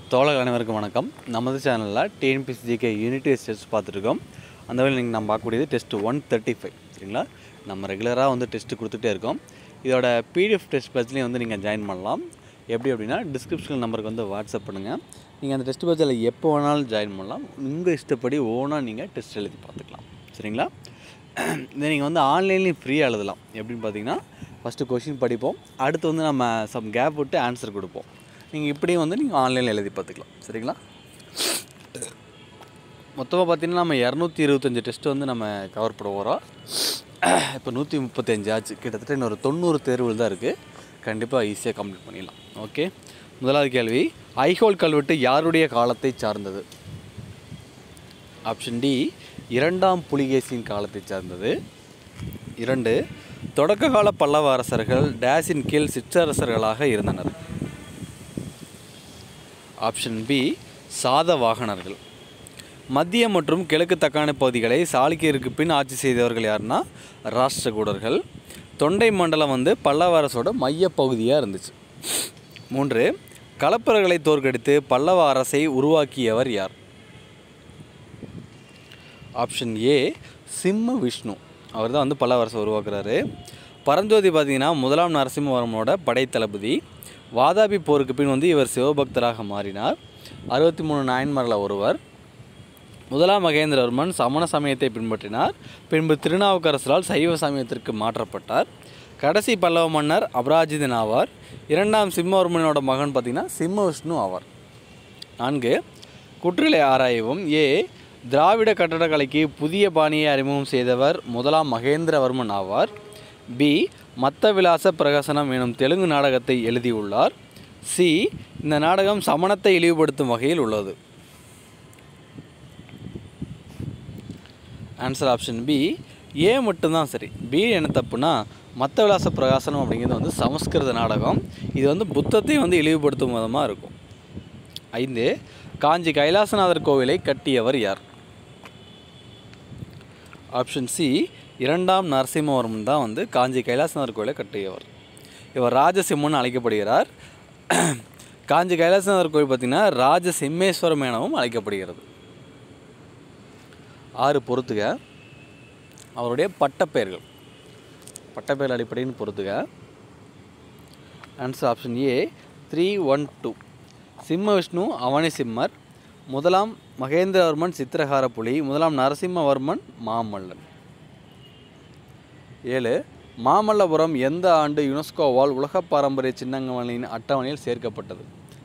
தோழர்கள் அனைவருக்கும் வணக்கம் நமது சேனலில் டிஎன்பிசி ஜிகே யூனிட் டெஸ்ட் பார்த்துருக்கோம் அந்த வகையில் நீங்கள் நம்ம பார்க்கக்கூடியது டெஸ்ட் ஒன் தேர்ட்டி ஃபைவ் சரிங்களா நம்ம ரெகுலராக வந்து டெஸ்ட் கொடுத்துட்டே இருக்கோம் இதோட பிடிஎஃப் டெஸ்ட் பேட்ச்லேயும் வந்து நீங்கள் ஜாயின் பண்ணலாம் எப்படி அப்படின்னா டிஸ்கிரிப்ஷன் நம்பருக்கு வந்து வாட்ஸ்அப் பண்ணுங்கள் நீங்கள் அந்த டெஸ்ட் பேட்சில் எப்போ வேணாலும் ஜாயின் பண்ணலாம் உங்கள் இஷ்டப்படி ஓனாக நீங்கள் டெஸ்ட் எழுதி பார்த்துக்கலாம் சரிங்களா இதை நீங்கள் வந்து ஆன்லைன்லேயும் ஃப்ரீயாக எழுதலாம் எப்படின்னு பார்த்தீங்கன்னா ஃபஸ்ட்டு கொஷின் படிப்போம் அடுத்து வந்து நம்ம சம் கேப் விட்டு ஆன்சர் கொடுப்போம் நீங்கள் இப்படியும் வந்து நீங்கள் ஆன்லைனில் எழுதி பார்த்துக்கலாம் சரிங்களா மொத்தமாக பார்த்தீங்கன்னா நம்ம இரநூத்தி இருபத்தஞ்சி டெஸ்ட் வந்து நம்ம கவர் பண்ண போகிறோம் இப்போ நூற்றி முப்பத்தஞ்சு ஆச்சு கிட்டத்தட்ட இன்னொரு தொண்ணூறு தேர்வுகள் தான் இருக்குது கண்டிப்பாக ஈஸியாக கம்ப்ளீட் பண்ணிடலாம் ஓகே முதலாவது கேள்வி ஐஹோல் கல்வெட்டு யாருடைய காலத்தை சார்ந்தது ஆப்ஷன் டி இரண்டாம் புலிகேசியின் காலத்தை சார்ந்தது இரண்டு தொடக்க கால பல்லவ அரசர்கள் டேஸின் கீழ் சிற்றரசர்களாக இருந்தனர் ஆப்ஷன் பி சாதவாகனர்கள் மத்திய மற்றும் கிழக்கு தக்கான பகுதிகளை சாளுக்கியருக்கு பின் ஆட்சி செய்தவர்கள் யாருன்னா ராஷ்டிரகூடர்கள் தொண்டை மண்டலம் வந்து பல்லவ அரசோட மைய பகுதியாக இருந்துச்சு மூன்று கலப்பர்களை தோற்கடித்து பல்லவ அரசை உருவாக்கியவர் யார் ஆப்ஷன் ஏ சிம்ம விஷ்ணு அவர் தான் வந்து பல்லவ அரசை உருவாக்குறாரு பரஞ்சோதி பார்த்தீங்கன்னா முதலாம் நரசிம்மவர்மனோட படைத்தளபதி வாதாபி போருக்கு பின் வந்து இவர் சிவபக்தராக மாறினார் அறுபத்தி மூணு நாயன்மாரில் ஒருவர் முதலாம் மகேந்திரவர்மன் சமண சமயத்தை பின்பற்றினார் பின்பு திருநாவுக்கரசரால் சைவ சமயத்திற்கு மாற்றப்பட்டார் கடைசி பல்லவ மன்னர் அபராஜிதன் ஆவார் இரண்டாம் சிம்மவர்மனோட மகன் பார்த்திங்கன்னா சிம்ம விஷ்ணு ஆவார் நான்கு குற்றிலை ஆராயவும் ஏ திராவிட கட்டடக்கலைக்கு புதிய பாணியை அறிமுகம் செய்தவர் முதலாம் மகேந்திரவர்மன் ஆவார் பி மத்த விலாச பிரகசனம் எனும் தெலுங்கு நாடகத்தை எழுதியுள்ளார் சி இந்த நாடகம் சமணத்தை இழிவுபடுத்தும் வகையில் உள்ளது ஆன்சர் ஆப்ஷன் பி ஏ மட்டும்தான் சரி பி என்ன தப்புனா மத்த விலாச பிரகாசனம் அப்படிங்கிறது வந்து சமஸ்கிருத நாடகம் இது வந்து புத்தத்தை வந்து இழிவுபடுத்தும் விதமாக இருக்கும் ஐந்து காஞ்சி கைலாசநாதர் கோவிலை கட்டியவர் யார் ஆப்ஷன் சி இரண்டாம் நரசிம்மவர்மன் தான் வந்து காஞ்சி கைலாசநாதர் கோவிலை கட்டியவர் இவர் ராஜசிம்மன் அழைக்கப்படுகிறார் காஞ்சி கைலாசநாதர் கோவில் பார்த்திங்கன்னா ராஜசிம்மேஸ்வரம் எனவும் அழைக்கப்படுகிறது ஆறு பொறுத்துக அவருடைய பட்டப்பெயர்கள் பட்டப்பெயர் அடிப்படையில் பொறுத்துக answer option A three one two Simhavishnu Avani simmer முதலாம் மகேந்திரவர்மன் சித்திரகார புலி முதலாம் நரசிம்மவர்மன் மாமல்லன் ஏழு மாமல்லபுரம் எந்த ஆண்டு யுனெஸ்கோவால் உலக பாரம்பரிய சின்னங்களின் அட்டவணையில் சேர்க்கப்பட்டது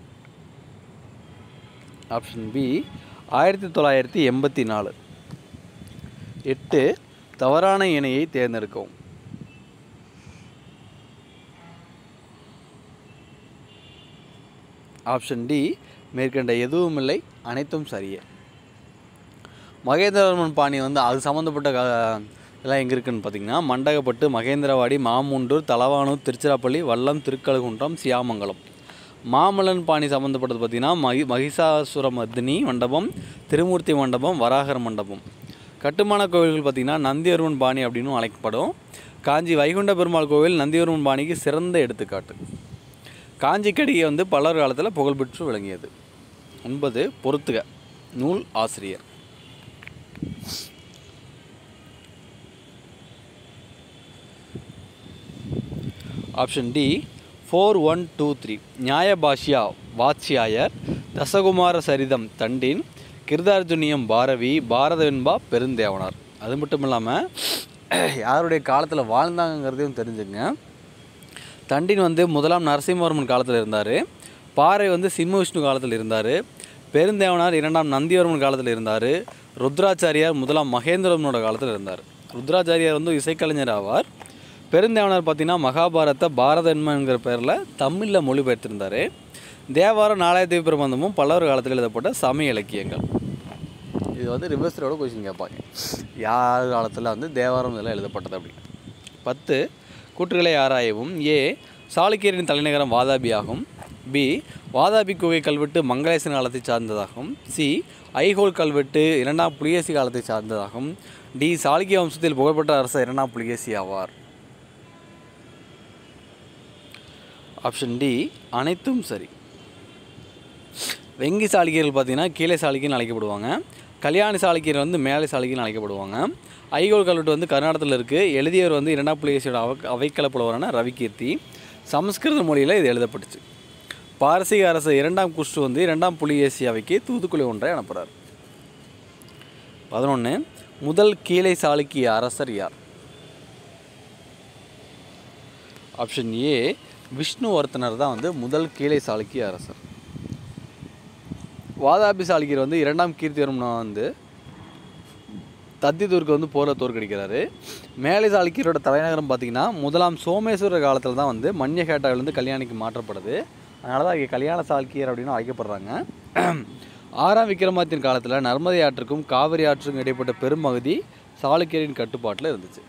ஆப்ஷன் பி ஆயிரத்தி தொள்ளாயிரத்தி எண்பத்தி நாலு எட்டு தவறான இணையை தேர்ந்தெடுக்கவும் ஆப்ஷன் டி மேற்கண்ட எதுவும் இல்லை அனைத்தும் சரியே மகேந்திரவர்மன் பாணி வந்து அது சம்மந்தப்பட்ட க இதெல்லாம் எங்கே இருக்குன்னு பார்த்தீங்கன்னா மண்டகப்பட்டு மகேந்திரவாடி மாமுண்டூர் தலவானூர் திருச்சிராப்பள்ளி வல்லம் திருக்கழுகுன்றம் சியாமங்கலம் மாமல்லன் பாணி சம்மந்தப்பட்டது பார்த்திங்கன்னா மகி மகிஷாசுர மர்தினி மண்டபம் திருமூர்த்தி மண்டபம் வராகர் மண்டபம் கட்டுமான கோவில்கள் பார்த்திங்கன்னா நந்திவர்மன் பாணி அப்படின்னு அழைக்கப்படும் காஞ்சி வைகுண்ட பெருமாள் கோவில் நந்திவர்மன் பாணிக்கு சிறந்த எடுத்துக்காட்டு காஞ்சிக்கடிகை வந்து பலர் காலத்தில் புகழ்பெற்று விளங்கியது ஒன்பது பொறுத்துக நூல் ஆசிரியர் option D four one two three Nyayabhashya Vatsyayar Dashakumara Charitam Dandin Kiratarjuniyam Bharavi பாரதவென்பா Perundevanar அது மட்டும் இல்லாமல் யாருடைய காலத்தில் வாழ்ந்தாங்கங்கிறதையும் தெரிஞ்சுங்க தண்டின் வந்து முதலாம் நரசிம்மவர்மன் காலத்தில் இருந்தார் பாறை வந்து சிம்ம விஷ்ணு காலத்தில் இருந்தார் பெருந்தேவனார் இரண்டாம் நந்திவர்மன் காலத்தில் இருந்தார் ருத்ராச்சாரியார் முதலாம் மகேந்திரவர்மனோட காலத்தில் இருந்தார் ருத்ராச்சாரியார் வந்து இசைக்கலைஞர் ஆவார் பெருந்தேவனார் பார்த்தீங்கன்னா மகாபாரத பாரதன்மங்கிற பேரில் தமிழில் மொழிபெயர்த்திருந்தார் தேவாரம் நாலாயிரத்தி பிரபந்தமும் பல்லவர் காலத்தில் எழுதப்பட்ட சமய இலக்கியங்கள் இது வந்து ரிவர்ஸரோட கொஸ்டின் கேட்பாங்க யார் காலத்தில் வந்து தேவாரம் இதெல்லாம் எழுதப்பட்டது அப்படின்னு பத்து கூற்றுகளை ஆராயவும் ஏ சாளுக்கியரின் தலைநகரம் வாதாபி ஆகும் பி வாதாபி குகை கல்வெட்டு மங்களேசன் காலத்தை சார்ந்ததாகும் சி ஐஹோல் கல்வெட்டு இரண்டாம் புலிகேசி காலத்தை சார்ந்ததாகும் டி சாளுக்கிய வம்சத்தில் புகழ்பெற்ற அரசர் இரண்டாம் புலிகேசி ஆவார் ஆப்ஷன் டி அனைத்தும் சரி வெங்கி சாளுக்கியர்கள் பார்த்தீங்கன்னா கீழே சாளுக்கியன்னு அழைக்கப்படுவாங்க கல்யாணி சாளுக்கியர் வந்து மேலை சாளுக்கியன்னு அழைக்கப்படுவாங்க ஐகோல் கல்வெட்டு வந்து கர்நாடகத்தில் இருக்குது எழுதியவர் வந்து இரண்டாம் புலிகேசியோட அவ அவைக்கல புலவரான ரவிகீர்த்தி சமஸ்கிருத மொழியில் இது எழுதப்பட்டுச்சு பாரசீக அரசு இரண்டாம் குஷ்டு வந்து இரண்டாம் புலிகேசி அவைக்கு தூதுக்குழி ஒன்றை அனுப்புகிறார் பதினொன்று முதல் கீழே சாளுக்கிய அரசர் யார் ஆப்ஷன் ஏ விஷ்ணுவர்த்தனர் தான் வந்து முதல் கீழே சாளுக்கிய அரசர் வாதாபி சாளுக்கியர் வந்து இரண்டாம் கீர்த்திவர்மன் வந்து தத்திதூருக்கு வந்து போரில் தோற்கடிக்கிறாரு மேலை சாளுக்கியரோட தலைநகரம் பார்த்தீங்கன்னா முதலாம் சோமேஸ்வரர் காலத்தில் தான் வந்து மன்யகேட்டாவிலேருந்து கல்யாணிக்கு மாற்றப்படுது அதனால தான் இங்கே கல்யாண சாளுக்கியர் அப்படின்னு அழைக்கப்படுறாங்க ஆறாம் விக்ரமாதித்தியன் காலத்தில் நர்மதை ஆற்றுக்கும் காவிரி ஆற்றுக்கும் இடைப்பட்ட பெரும்பகுதி சாளுக்கியரின் கட்டுப்பாட்டில் இருந்துச்சு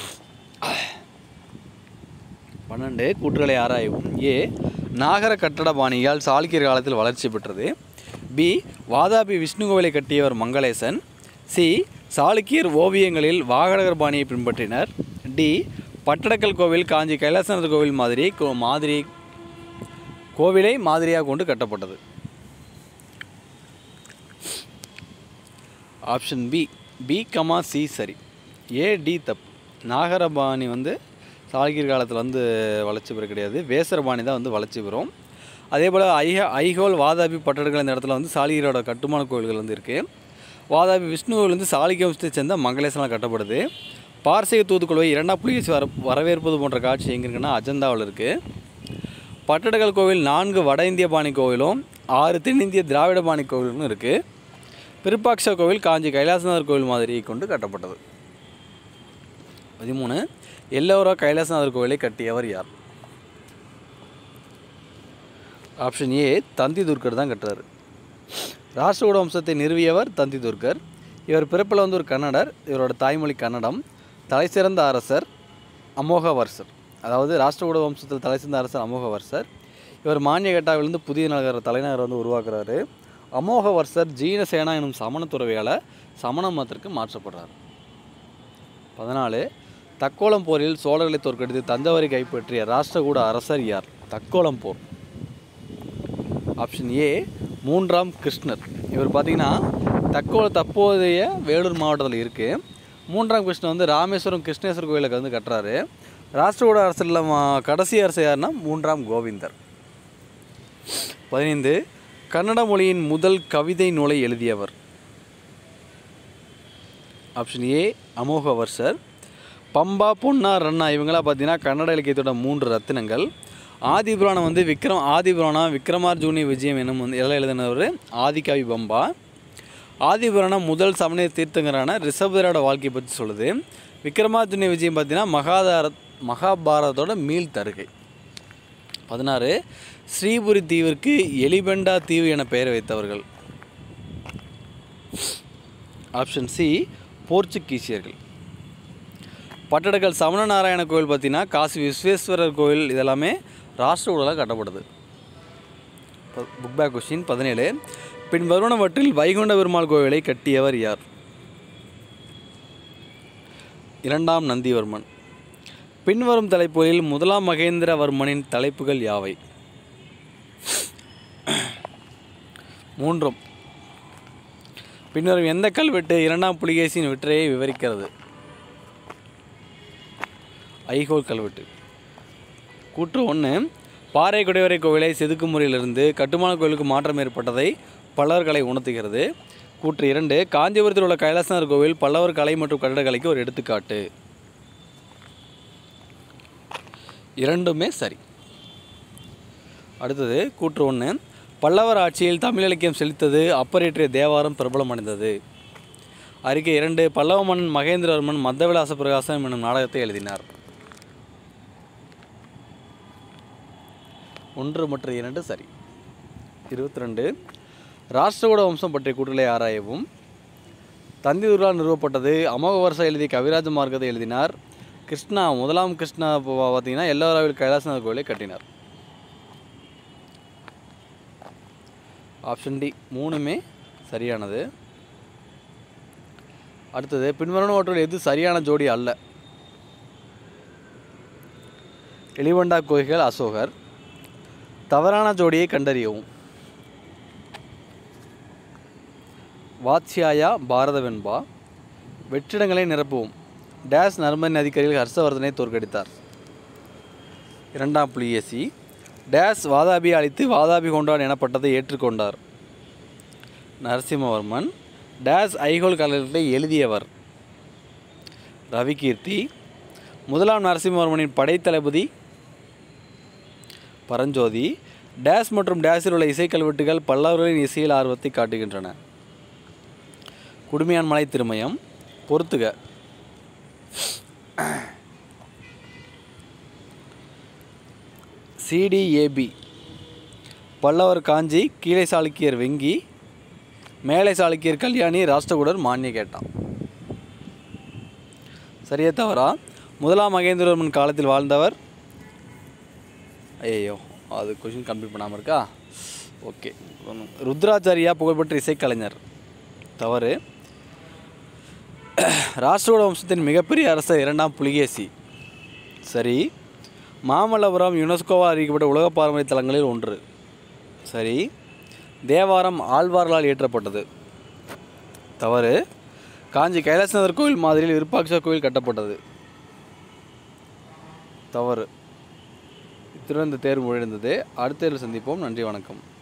பன்னெண்டு கூற்றுகளை ஆராயவும் ஏ நாகர கட்டட பாணியால் சாளுக்கியர் காலத்தில் வளர்ச்சி பெற்றது பி வாதாபி விஷ்ணு கோவிலை கட்டியவர் மங்களேசன் சி சாளுக்கியர் ஓவியங்களில் வாகடகர் பாணியை பின்பற்றினர் டி பட்டடக்கல் கோவில் காஞ்சி கைலாசநாதர் கோவில் மாதிரி கோ- மாதிரி கோவிலை மாதிரியாக கொண்டு கட்டப்பட்டது option B B comma C சரி ஏ டி தப்பு நாகரபாணி வந்து சாளுக்கியர் காலத்தில் வந்து வளர்ச்சி பெற கிடையாது வேசரபாணி தான் வந்து வளர்ச்சி பெறும் அதே போல் ஐஹ ஐஹோல் வாதாபி பட்டடங்கள் இந்த இடத்துல வந்து சாளுக்கியரோட கட்டுமான கோவில்கள் வந்து இருக்குது வாதாபி விஷ்ணு கோவில் வந்து சாளுக்கிய வம்சத்தை சேர்ந்த மங்களேசனால் கட்டப்படுது பாரசீக தூதுக்குழுவை இரண்டாம் புலிகேசி வர வரவேற்பது போன்ற காட்சி எங்கே இருக்குன்னா அஜந்தாவில் இருக்குது பட்டடக்கல் கோவில் நான்கு வட இந்திய பாணி கோவிலும் ஆறு தென்னிந்திய திராவிட பாணி கோவிலும் இருக்குது விருப்பாட்ச கோவில் காஞ்சி கைலாசநாதர் கோவில் மாதிரி கொண்டு கட்டப்பட்டது பதிமூணு எல்லோரா கைலாசநாதர் கோவிலை கட்டியவர் யார் ஆப்ஷன் ஏ தந்தி துர்க்கர் தான் கட்டுறாரு ராஷ்டிரகூட வம்சத்தை நிறுவியவர் தந்தி துர்க்கர் இவர் பிறப்பில் வந்து ஒரு கன்னடர் இவரோட தாய்மொழி கன்னடம் தலைசிறந்த அரசர் அமோகவர்சர் அதாவது ராஷ்டிரகூட வம்சத்தில் தலைசிறந்த அரசர் அமோகவர்சர் இவர் மானியகட்டாவிலிருந்து புதிய நகர தலைநகர் வந்து உருவாக்குறாரு அமோகவர்சர் ஜீனசேனா எனும் சமண துறவியால் சமண மதத்திற்கு மாற்றப்படுறார் பதினாலு தக்கோலம் போரில் சோழர்களை தோற்கடித்து தஞ்சாவூரை கைப்பற்றிய ராஷ்டிரகூட அரசர் யார் தக்கோலம் போர் ஆப்ஷன் ஏ மூன்றாம் கிருஷ்ணர் இவர் பார்த்தீங்கன்னா தக்கோல தற்போதைய வேலூர் மாவட்டத்தில் இருக்குது மூன்றாம் கிருஷ்ணர் வந்து ராமேஸ்வரம் கிருஷ்ணேஸ்வரர் கோயிலுக்கு வந்து கட்டுறாரு ராஷ்டிரகூட அரசில் மா- கடைசி அரசு யாருன்னா மூன்றாம் கோவிந்தர் பதினைந்து கன்னட மொழியின் முதல் கவிதை நூலை எழுதியவர் ஆப்ஷன் ஏ அமோகவர்சர் பம்பா பொன்னா ரன்னா இவங்களாம் பார்த்தீங்கன்னா கன்னட இலக்கியத்தோட மூன்று ரத்தினங்கள் ஆதிபுராணம் வந்து விக்ரம் ஆதிபுராணம் விக்ரமார்ஜுனி விஜயம் என்னும் வந்து எல்லாம் எழுதினவர் ஆதிகவி பம்பா ஆதிபுராணம் முதல் சமண தீர்த்தங்கரான ரிஷபதரோட வாழ்க்கையை பற்றி சொல்லுது விக்ரமார்ஜுனி விஜயம் பார்த்தீங்கன்னா மகாதார மகாபாரதத்தோட மீள் தருகை பதினாறு ஸ்ரீபுரி தீவிற்கு எலிபெண்டா தீவு என பெயர் வைத்தவர்கள் ஆப்ஷன் சி போர்ச்சுகீசியர்கள் பட்டடக்கல் சமண நாராயண கோவில் பார்த்தீங்கன்னா காசி விஸ்வேஸ்வரர் கோவில் இதெல்லாமே ராஷ்டிர உடலாக கட்டப்படுது புக் பேக் கொஸ்டின் பதினேழு பின் வருவனவற்றில் வைகுண்ட பெருமாள் கோவிலை கட்டியவர் யார் இரண்டாம் நந்திவர்மன் பின்வரும் தலைப்புகளில் முதலாம் மகேந்திரவர்மனின் தலைப்புகள் யாவை மூன்றும் பின்வரும் எந்த கல்வெட்டு இரண்டாம் புலிகேசியின் வெற்றியை விவரிக்கிறது ஐகோல் கல்வெட்டு கூற்று ஒன்று பாறை குடைவரை கோவிலை செதுக்கும் முறையிலிருந்து கட்டுமான கோவிலுக்கு மாற்றம் ஏற்பட்டதை பல்லவர்களை உணர்த்துகிறது கூற்று இரண்டு காஞ்சிபுரத்தில் உள்ள கைலாசநாதர் கோவில் பல்லவர் கலை மற்றும் கட்டடக்கலைக்கு ஒரு எடுத்துக்காட்டு இரண்டுமே சரி அடுத்தது கூற்று ஒன்று பல்லவர் ஆட்சியில் தமிழ் இலக்கியம் செழித்தது அப்பரேற்றிய தேவாரம் பிரபலமடைந்தது அறிக்கை இரண்டு பல்லவ மன்னன் மகேந்திரவர்மன் மத்தவிலாச பிரகாசம் என்னும் நாடகத்தை எழுதினார் ஒன்று மற்றும் இரண்டு சரி இருபத்தி ரெண்டு ராஷ்டிரகூட வம்சம் பற்றிய கூற்றுகளை ஆராயவும் தந்திதுர்கால் நிறுவப்பட்டது அமோகவர்ஷம் எழுதிய கவிராஜ மார்க்கத்தை எழுதினார் கிருஷ்ணா முதலாம் கிருஷ்ணா இப்போ பார்த்தீங்கன்னா எல்லோராவில் கைலாசநாதர் கோவிலை கட்டினார் ஆப்ஷன் டி மூணுமே சரியானது அடுத்தது பின்வருவனவற்றுள் எது சரியான ஜோடி அல்ல எலிவண்டா கோயில்கள் அசோகர் தவறான ஜோடியை கண்டறியவும் வாத்ஸ்யாயா பாரத வெண்பா வெற்றிடங்களை நிரப்புவோம் டேஸ் நர்மதி நதிக்கரையில் ஹர்ஷவர்தனை தோற்கடித்தார் இரண்டாம் புலிகேசி டேஸ் வாதாபி அழித்து வாதாபி கொண்டான் எனப்பட்டதை ஏற்றுக்கொண்டார் நரசிம்மவர்மன் டேஸ் ஐகோல் கலைகளை எழுதியவர் ரவிகீர்த்தி முதலாம் நரசிம்மவர்மனின் படைத்தளபதி பரஞ்சோதி டேஸ் மற்றும் டேஸில் உள்ள இசைக்கல்வெட்டுகள் பல்லவர்களின் இசையில் ஆர்வத்தை காட்டுகின்றன குடுமியான் மலை திருமயம் பொறுத்துக சிடிஏபி பல்லவர் காஞ்சி கீழே சாளுக்கியர் வெங்கி மேலை சாளுக்கியர் கல்யாணி ராஷ்டிரகூடர் மானிய கேட்டான் சரியா தவறா முதலாம் மகேந்திரவர்மன் காலத்தில் வாழ்ந்தவர் ஐயோ அது கொஷின் கம்ப்ளீட் பண்ணாமல் இருக்கா ஓகே ருத்ராச்சாரியா புகழ்பெற்ற இசைக்கலைஞர் தவறு ராஷ்டிரகூட வம்சத்தின் மிகப்பெரிய அரசர் இரண்டாம் புலிகேசி சரி மாமல்லபுரம் யுனெஸ்கோவால் அறிவிக்கப்பட்ட உலக பாரம்பரிய தலங்களில் ஒன்று சரி தேவாரம் ஆழ்வார்களால் இயற்றப்பட்டது தவறு காஞ்சி கைலாசநாதர் கோயில் மாதிரியில் விருப்பாட்சர் கோயில் கட்டப்பட்டது தவறு இத்துடன் இந்த தேர்வு முடிந்தது அடுத்த தேர்வில் சந்திப்போம் நன்றி வணக்கம்